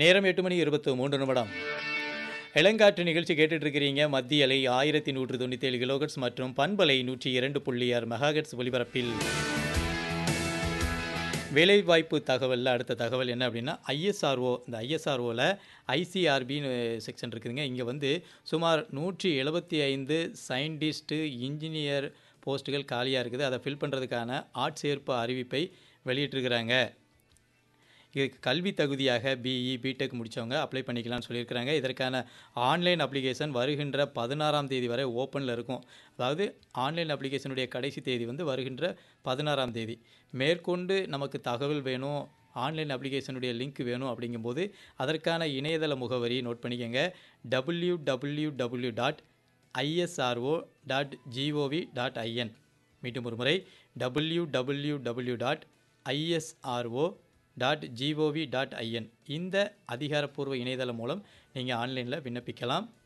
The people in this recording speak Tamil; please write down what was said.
நேரம் எட்டு மணி இருபத்து மூன்று நிமிடம் இளங்காற்று நிகழ்ச்சி கேட்டுட்டு இருக்கிறீங்க மத்திய அலை ஆயிரத்தி நூற்று தொண்ணூற்றி ஏழு கிலோகட்ஸ் மற்றும் பண்பலை நூற்றி இரண்டு புள்ளி ஆறு மெகாகட்ஸ் ஒலிபரப்பில் வேலைவாய்ப்பு தகவலில் அடுத்த தகவல் என்ன அப்படின்னா ஐஎஸ்ஆர்ஓ இந்த ஐஎஸ்ஆர்ஓவில் ஐசிஆர்பின்னு செக்ஷன் இருக்குதுங்க இங்கே வந்து சுமார் நூற்றி எழுபத்தி ஐந்து சயின்டிஸ்ட்டு இன்ஜினியர் போஸ்ட்டுகள் காலியாக இருக்குது அதை ஃபில் பண்ணுறதுக்கான ஆட்சேர்ப்பு அறிவிப்பை வெளியிட்டிருக்கிறாங்க இதுக்கு கல்வி தகுதியாக பிஇ பிடெக் முடித்தவங்க அப்ளை பண்ணிக்கலாம்னு சொல்லியிருக்கிறாங்க இதற்கான ஆன்லைன் அப்ளிகேஷன் வருகின்ற பதினாறாம் தேதி வரை ஓப்பனில் இருக்கும் அதாவது ஆன்லைன் அப்ளிகேஷனுடைய கடைசி தேதி வந்து வருகின்ற பதினாறாம் தேதி மேற்கொண்டு நமக்கு தகவல் வேணும் ஆன்லைன் அப்ளிகேஷனுடைய லிங்க் வேணும் அப்படிங்கும்போது அதற்கான இணையதள முகவரி நோட் பண்ணிக்கோங்க W W W dot ISRO dot GOV dot IN மீண்டும் ஒரு முறை W W W dot ISRO dot GOV dot IN இந்த அதிகாரப்பூர்வ இணையதளம் மூலம் நீங்கள் ஆன்லைனில் விண்ணப்பிக்கலாம்